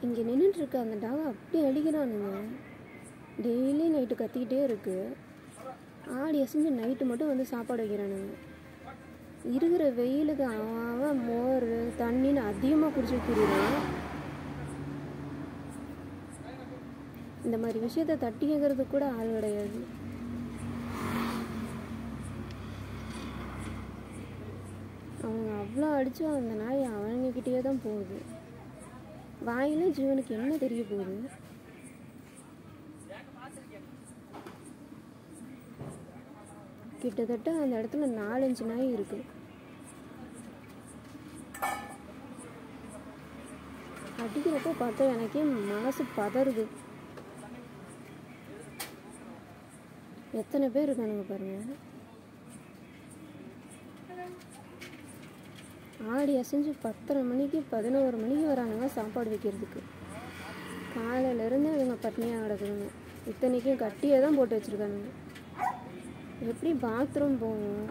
இங்கே நின்றுட்டு இருக்க அந்த டாவை அப்படி அடிக்கிறானுங்க டெய்லி நைட்டு கத்திக்கிட்டே இருக்கு ஆடி அசைஞ்சு நைட்டு மட்டும் வந்து சாப்பாடு வைக்கிறானுங்க இருக்கிற வெயிலுக்கு அவன் அவன் மோர் தண்ணின்னு அதிகமாக குடிச்சு திரியிறான் இந்த மாதிரி விஷயத்த தட்டி கேட்கறதுக்கு கூட ஆள் கிடையாது அவங்க அவ்வளோ அடிச்சும் அந்த நாய் அவங்கக்கிட்டேயே தான் போகுது வாயில ஜீவனுக்கு என்ன தெரிய போகுது கிட்டத்தட்ட அந்த இடத்துல நாலஞ்சு நாய் இருக்கு அடிக்கிறப்போ பார்த்தா எனக்கே மனசு பதறுது எத்தனை பேர் இருக்கானுங்க பாருங்க ஆடி அசைஞ்சு பத்தரை மணிக்கு பதினோரு மணிக்கு வரானுங்க சாப்பாடு வைக்கிறதுக்கு காலையிலேருந்து அதுங்க பட்னியாக கிடக்குதுங்க இத்தனைக்கும் கட்டியே தான் போட்டு வச்சுருக்கானுங்க எப்படி பாத்ரூம் போகும்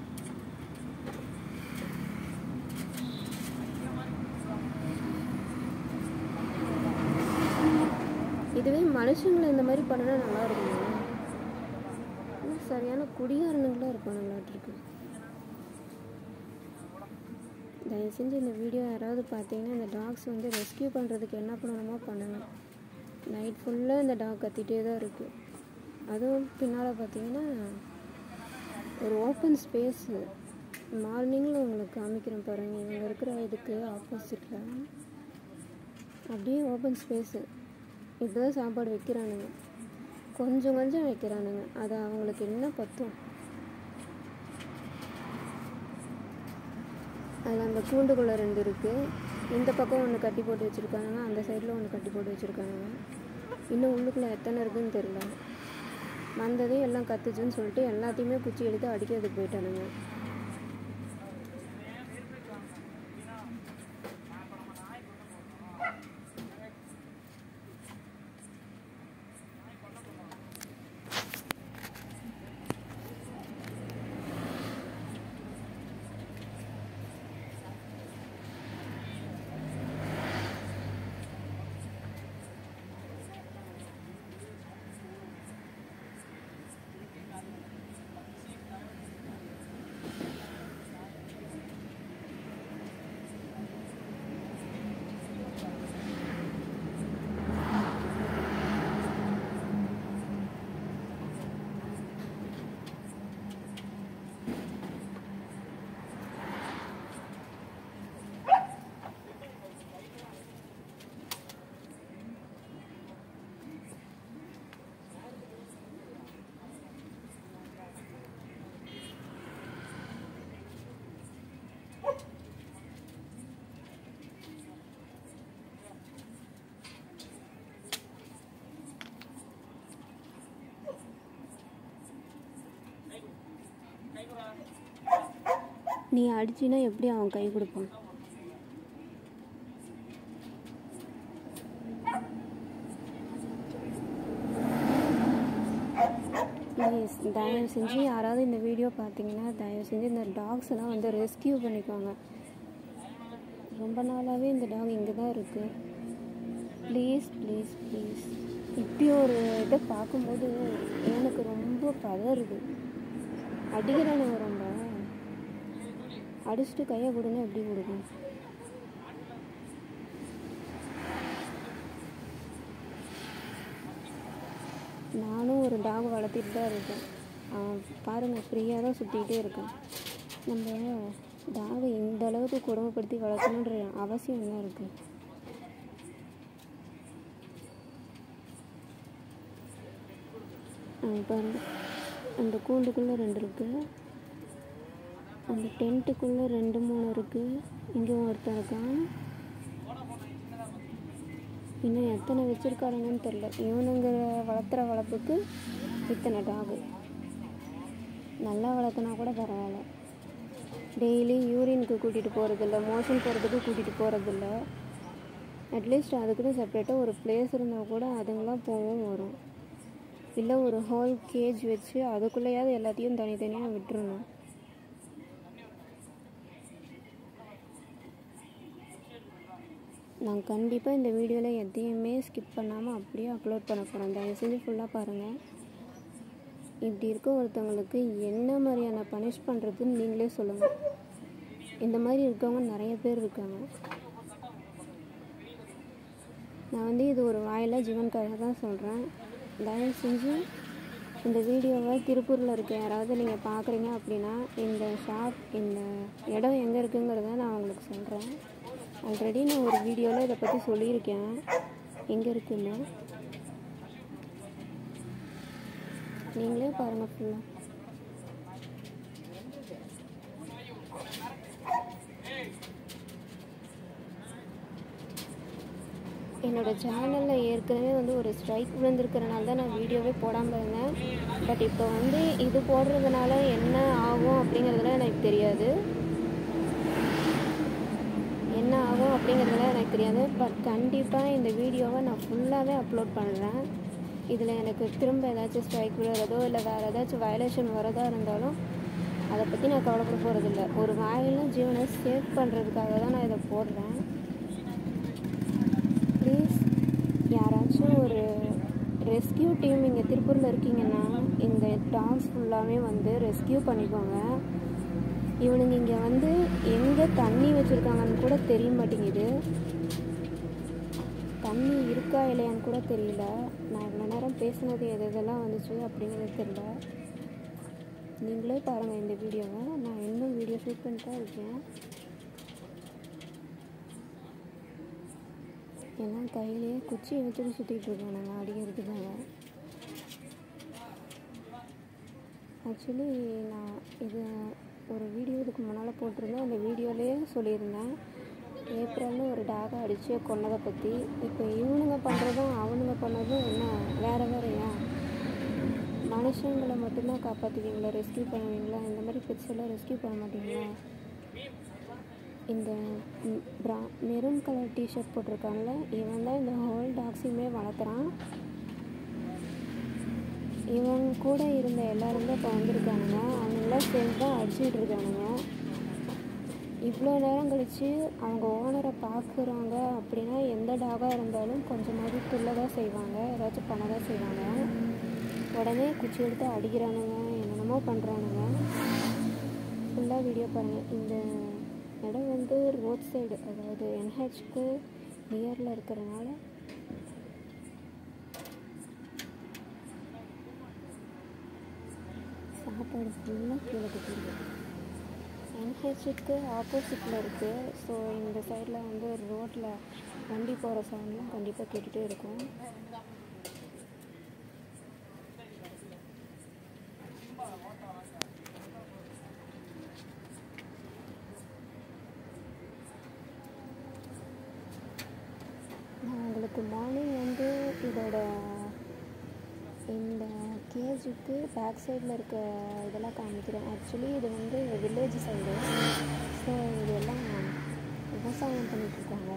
இதுவே மனுஷங்களை இந்த மாதிரி பண்ணினா நல்லா இருக்குங்க ஆனால் சரியான குடிகாரனுங்களாக இருப்பானுங்களாட்டிருக்கு தயவு செஞ்சு இந்த வீடியோ யாராவது பார்த்தீங்கன்னா இந்த டாக்ஸ் வந்து ரெஸ்கியூ பண்ணுறதுக்கு என்ன பண்ணணுமோ பண்ணுங்க நைட் ஃபுல்லாக இந்த டாக் கத்திட்டே தான் இருக்குது அதுவும் பின்னால் பார்த்தீங்கன்னா ஒரு ஓப்பன் ஸ்பேஸு மார்னிங்கில் உங்களுக்கு காமிக்கிறேன் பாருங்கள் இவங்க இருக்கிற இதுக்கு ஆப்போசிட்டில் அப்படியே ஓப்பன் ஸ்பேஸு இப்படி தான் சாப்பாடு வைக்கிறானுங்க கொஞ்சம் கொஞ்சம் வைக்கிறானுங்க அது அவங்களுக்கு என்ன பத்தும் அதில் அந்த கூண்டுக்குள்ளே ரெண்டு இருக்குது இந்த பக்கம் ஒன்று கட்டி போட்டு வச்சுருக்கானுங்க அந்த சைடில் ஒன்று கட்டி போட்டு வச்சுருக்கானுங்க இன்னும் உள்ளுக்குள்ளே எத்தனை இருக்குன்னு தெரியல வந்ததையும் எல்லாம் கத்துச்சுன்னு சொல்லிட்டு எல்லாத்தையுமே குச்சி எடுத்து அடிக்கிறதுக்கு போயிட்டானுங்க நீ அடிச்சினா எப்படி அவன் கை கொடுப்பான் ப்ளீஸ் தயவு செஞ்சு யாராவது இந்த வீடியோ பார்த்தீங்கன்னா தயவு செஞ்சு இந்த டாக்ஸ் எல்லாம் வந்து ரெஸ்கியூ பண்ணிக்கோங்க ரொம்ப நாளாகவே இந்த டாக் இங்கே தான் இருக்குது ப்ளீஸ் ப்ளீஸ் ப்ளீஸ் இப்படி ஒரு இதை பார்க்கும்போது எனக்கு ரொம்ப பதறுது அடிக்கிறானுங்க ரொம்ப அடிச்சுட்டு கையை கொடுங்க எப்படி கொடுக்கும் நானும் ஒரு டாக் வளர்த்திட்டு தான் இருக்கேன் அவன் பாருங்கள் ஃப்ரீயாக தான் சுற்றிக்கிட்டே இருக்கேன் நம்ம டாகை இந்த அளவுக்கு கொடுமைப்படுத்தி வளர்க்கணுன்ற அவசியம் என்ன இருக்குது பாருங்க அந்த கூண்டுக்குள்ளே ரெண்டு இருக்குது அந்த டென்ட்டுக்குள்ளே ரெண்டு மூணு இருக்குது இங்கேயும் ஒருத்தன் இருக்கான் இன்னும் எத்தனை வச்சுருக்காருங்கன்னு தெரில இவனுங்க வளர்த்துற வளர்ப்புக்கு இத்தனை டாகு நல்லா வளர்த்துனா கூட பரவாயில்ல டெய்லி யூரினுக்கு கூட்டிகிட்டு போகிறதில்ல மோஷன் போகிறதுக்கு கூட்டிகிட்டு போகிறதில்ல அட்லீஸ்ட் அதுக்குன்னு செப்பரேட்டாக ஒரு பிளேஸ் இருந்தால் கூட அதுங்களாம் போகவும் வரும் இல்லை ஒரு ஹோல் கேஜ் வச்சு அதுக்குள்ளேயாவது எல்லாத்தையும் தனித்தனியாக விட்டுறணும் நான் கண்டிப்பாக இந்த வீடியோவில் எதையுமே ஸ்கிப் பண்ணாமல் அப்படியே அப்லோட் பண்ண போகிறேன் தயவு செஞ்சு ஃபுல்லாக பாருங்கள் இப்படி இருக்க ஒருத்தவங்களுக்கு என்ன மாதிரியான பனிஷ் பண்ணுறதுன்னு நீங்களே சொல்லுங்கள் இந்த மாதிரி இருக்கவங்க நிறைய பேர் இருக்காங்க நான் வந்து இது ஒரு வாயில ஜீவனுக்காக தான் சொல்கிறேன் தயவு செஞ்சு இந்த வீடியோவை திருப்பூரில் இருக்க யாராவது நீங்கள் பார்க்குறீங்க அப்படின்னா இந்த ஷாப் இந்த இடம் எங்கே இருக்குங்கிறத நான் உங்களுக்கு சொல்கிறேன் ஆல்ரெடி நான் ஒரு வீடியோவில் இதை பற்றி சொல்லியிருக்கேன் எங்கே இருக்குன்னு நீங்களே பாருங்கள் ஃபுல்லாக என்னோட சேனலில் ஏற்கனவே வந்து ஒரு ஸ்ட்ரைக் விழுந்திருக்கிறனால தான் நான் வீடியோவே போடாமல் இருந்தேன் பட் இப்போ வந்து இது போடுறதுனால என்ன ஆகும் அப்படிங்கிறதுலாம் எனக்கு தெரியாது என்ன ஆகும் அப்படிங்கிறதுலாம் எனக்கு தெரியாது பட் கண்டிப்பாக இந்த வீடியோவை நான் ஃபுல்லாகவே அப்லோட் பண்ணுறேன் இதில் எனக்கு திரும்ப ஏதாச்சும் ஸ்ட்ரைக் விழுறதோ இல்லை வேறு ஏதாச்சும் வயலேஷன் வரதா இருந்தாலும் அதை பற்றி நான் கவலைப்பட போகிறதில்ல ஒரு வாயிலும் ஜீவனை சேவ் பண்ணுறதுக்காக தான் நான் இதை போடுறேன் ப்ளீஸ் யாராச்சும் ஒரு ரெஸ்கியூ டீம் இங்கே திருப்பூரில் இருக்கீங்கன்னா இந்த டாக்ஸ் ஃபுல்லாகவே வந்து ரெஸ்கியூ பண்ணிக்கோங்க இவனுங்க இங்கே வந்து எங்கே தண்ணி வச்சுருக்காங்கன்னு கூட தெரிய மாட்டேங்குது தண்ணி இருக்கா இல்லையான்னு கூட தெரியல நான் இவ்வளோ நேரம் பேசுனது எது எதெல்லாம் வந்துச்சு அப்படிங்கிறது தெரியல நீங்களே பாருங்கள் இந்த வீடியோவை நான் இன்னும் வீடியோ ஷூட் பண்ணிட்டு தான் இருக்கேன் எல்லாம் கையிலேயே குச்சியை வச்சுட்டு சுற்றிட்டு இருக்கானுங்க அடிக்கிறதுக்காக ஆக்சுவலி நான் இது ஒரு வீடியோ இதுக்கு முன்னால் போட்டிருந்தேன் அந்த வீடியோலேயே சொல்லியிருந்தேன் ஏப்ரல்னு ஒரு டாகை அடித்து கொன்னதை பற்றி இப்போ இவனுங்க பண்ணுறதும் அவனுங்க பண்ணதும் என்ன வேறு வேறையா மனுஷங்களை மட்டும்தான் காப்பாற்றுவீங்களா ரெஸ்கியூ பண்ணுவீங்களா இந்த மாதிரி பெட்ஸ் எல்லாம் ரெஸ்கியூ பண்ண மாட்டீங்களா இந்த ப்ரா மெரூன் கலர் டிஷர்ட் போட்டிருக்கான்ல இவன் தான் இந்த ஹோல் டாக்ஸையுமே வளர்த்துறான் இவன் கூட இருந்த எல்லாரும் தான் இப்போ வந்திருக்கானுங்க அவங்களாம் சேர்ந்து தான் அடிச்சுட்டு இருக்கானுங்க இவ்வளோ நேரம் கழித்து அவங்க ஓனரை பார்க்குறாங்க அப்படின்னா எந்த டாகாக இருந்தாலும் கொஞ்சமாவது துள்ள தான் செய்வாங்க ஏதாச்சும் பண்ண தான் செய்வாங்க உடனே குச்சி எடுத்து அடிக்கிறானுங்க என்னென்னமோ பண்ணுறானுங்க ஃபுல்லாக வீடியோ பாருங்கள் இந்த இடம் வந்து ரோட் சைடு அதாவது என்ஹெச்க்கு நியரில் இருக்கிறனால சாப்பாடு ஃபுல்லாக கீழே கொட்டிருக்கு என்ஹெச்சுக்கு ஆப்போசிட்டில் இருக்குது ஸோ இந்த சைடில் வந்து ரோட்டில் வண்டி போகிற சவுண்ட்லாம் கண்டிப்பாக கேட்டுகிட்டே இருக்கும் நான் உங்களுக்கு மார்னிங் வந்து இதோட இந்த கேஜுக்கு பேக் சைடில் இருக்க இதெல்லாம் காமிக்கிறேன் ஆக்சுவலி இது வந்து வில்லேஜ் சைடு ஸோ இது எல்லாம் விவசாயம் பண்ணிகிட்ருக்காங்க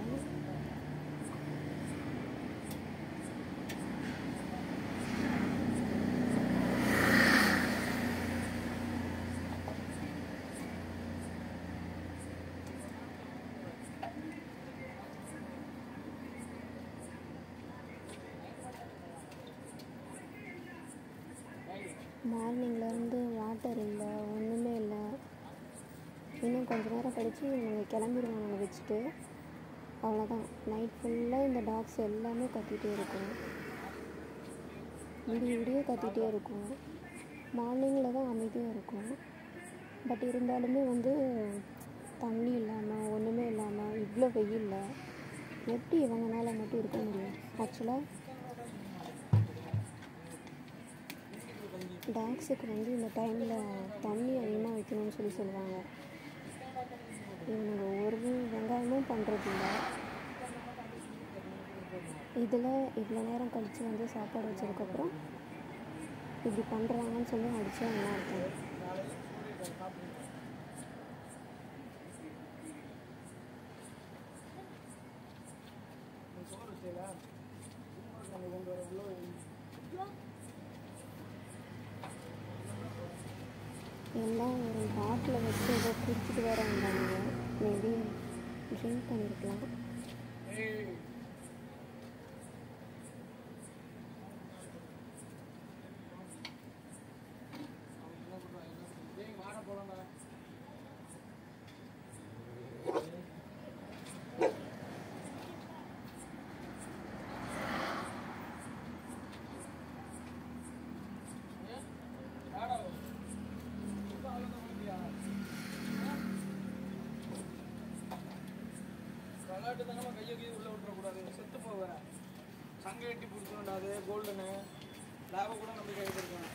மார்னிங்லேருந்து வாட்டர் இல்லை ஒன்றுமே இல்லை இன்னும் கொஞ்ச நேரம் கழித்து இவங்க கிளம்பிடுவாங்க வச்சுட்டு அவ்வளோதான் நைட் ஃபுல்லாக இந்த டாக்ஸ் எல்லாமே கத்திகிட்டே இருக்கும் விடிய விடிய கத்திகிட்டே இருக்கும் மார்னிங்கில் தான் அமைதியாக இருக்கும் பட் இருந்தாலுமே வந்து தண்ணி இல்லாமல் ஒன்றுமே இல்லாமல் இவ்வளோ வெயிலில் எப்படி இவங்கனால மட்டும் இருக்க முடியும் ஆக்சுவலாக டாக்ஸுக்கு வந்து இந்த டைமில் தண்ணி அதிகமாக வைக்கணும்னு சொல்லி சொல்லுவாங்க இவங்க ஒரு வெங்காயமும் பண்ணுறதில்ல இதில் இவ்வளோ நேரம் கழித்து வந்து சாப்பாடு வச்சதுக்கப்புறம் இப்படி பண்ணுறாங்கன்னு சொல்லி அடித்தா நல்லா இருக்கும் எல்லாம் ஒரு பாட்டில் வச்சு ஏதோ குடிச்சிட்டு வேற வந்தாங்க மேபி ட்ரிங்க் பண்ணியிருக்கலாம் விளையாட்டு தானே கையை கீழே உள்ள விட்டுறக்கூடாது செத்து போக சங்கை எட்டி பிடிச்சோண்டாது கோல்டனு லேபை கூட நம்ம கையில் இருக்கணும்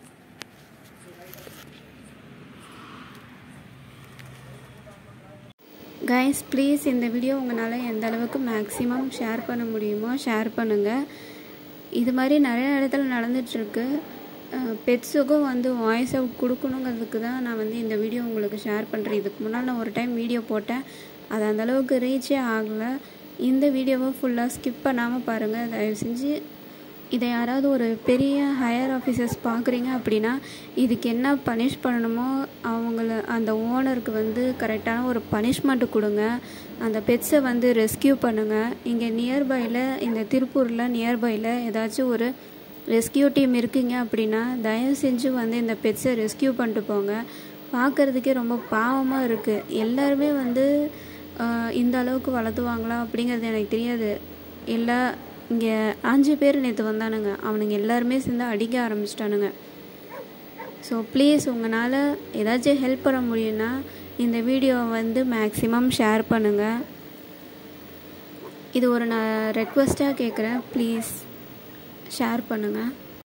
கைஸ் ப்ளீஸ் இந்த வீடியோ உங்களால் எந்த அளவுக்கு மேக்ஸிமம் ஷேர் பண்ண முடியுமோ ஷேர் பண்ணுங்கள் இது மாதிரி நிறைய இடத்துல நடந்துகிட்ருக்கு பெட்ஸுக்கும் வந்து வாய்ஸ் அவுட் கொடுக்கணுங்கிறதுக்கு தான் நான் வந்து இந்த வீடியோ உங்களுக்கு ஷேர் பண்ணுறேன் இதுக்கு முன்னால் நான் ஒரு டைம் வீடியோ போட்டேன் அது அந்த அளவுக்கு ரீச்சே ஆகலை இந்த வீடியோவை ஃபுல்லாக ஸ்கிப் பண்ணாமல் பாருங்கள் தயவு செஞ்சு இதை யாராவது ஒரு பெரிய ஹையர் ஆஃபீஸர்ஸ் பார்க்குறீங்க அப்படின்னா இதுக்கு என்ன பனிஷ் பண்ணணுமோ அவங்கள அந்த ஓனருக்கு வந்து கரெக்டான ஒரு பனிஷ்மெண்ட் கொடுங்க அந்த பெட்ஸை வந்து ரெஸ்கியூ பண்ணுங்கள் இங்கே நியர்பையில் இந்த திருப்பூரில் நியர்பையில் ஏதாச்சும் ஒரு ரெஸ்கியூ டீம் இருக்கீங்க அப்படின்னா தயவு செஞ்சு வந்து இந்த பெட்ஸை ரெஸ்கியூ பண்ணிட்டு போங்க பார்க்குறதுக்கே ரொம்ப பாவமாக இருக்குது எல்லாருமே வந்து ஆஹ், இந்த அளவுக்கு வளர்த்துவாங்களா அப்படிங்கிறது எனக்கு தெரியாது இல்லை இங்கே அஞ்சு பேர் நேற்று வந்தானுங்க அவனுங்க எல்லாருமே சேர்ந்து அடிக்க ஆரம்பிச்சிட்டானுங்க ஸோ ப்ளீஸ் உங்களால் ஏதாச்சும் ஹெல்ப் பண்ண முடியும்னா இந்த வீடியோவை வந்து மேக்ஸிமம் ஷேர் பண்ணுங்கள் இது ஒரு நான் ரெக்வஸ்ட்டாக கேட்குறேன் ப்ளீஸ் ஷேர் பண்ணுங்கள்